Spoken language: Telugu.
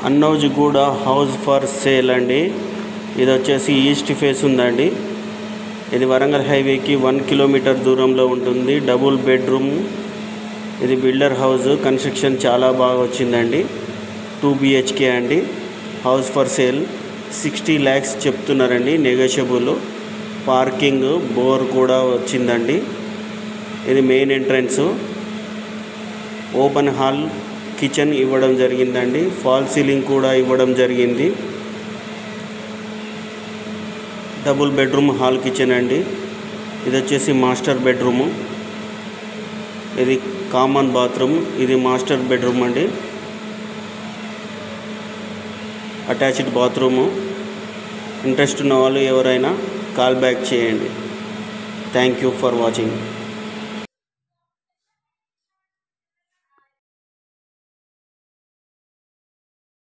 అన్నౌజ్గూడ హౌస్ ఫర్ సేల్ అండి ఇది వచ్చేసి ఈస్ట్ ఫేస్ ఉందండి ఇది వరంగల్ హైవేకి వన్ కిలోమీటర్ దూరంలో ఉంటుంది డబుల్ బెడ్రూమ్ ఇది బిల్డర్ హౌస్ కన్స్ట్రక్షన్ చాలా బాగా వచ్చిందండి టూ బిహెచ్కే అండి house for sale sixty lakhs చెప్తున్నారండి నెగోషియబుల్ పార్కింగ్ బోర్ కూడా వచ్చిందండి ఇది main entrance open hall kitchen ఇవ్వడం జరిగిందండి ఫాల్ సీలింగ్ కూడా ఇవ్వడం జరిగింది డబుల్ బెడ్రూమ్ హాల్ కిచెన్ అండి ఇది వచ్చేసి మాస్టర్ బెడ్రూము ఇది కామన్ బాత్రూమ్ ఇది మాస్టర్ బెడ్రూమ్ అండి అటాచ్డ్ బాత్రూము ఇంట్రెస్ట్ ఉన్న వాళ్ళు ఎవరైనా కాల్ బ్యాక్ చేయండి థ్యాంక్ యూ ఫర్ వాచింగ్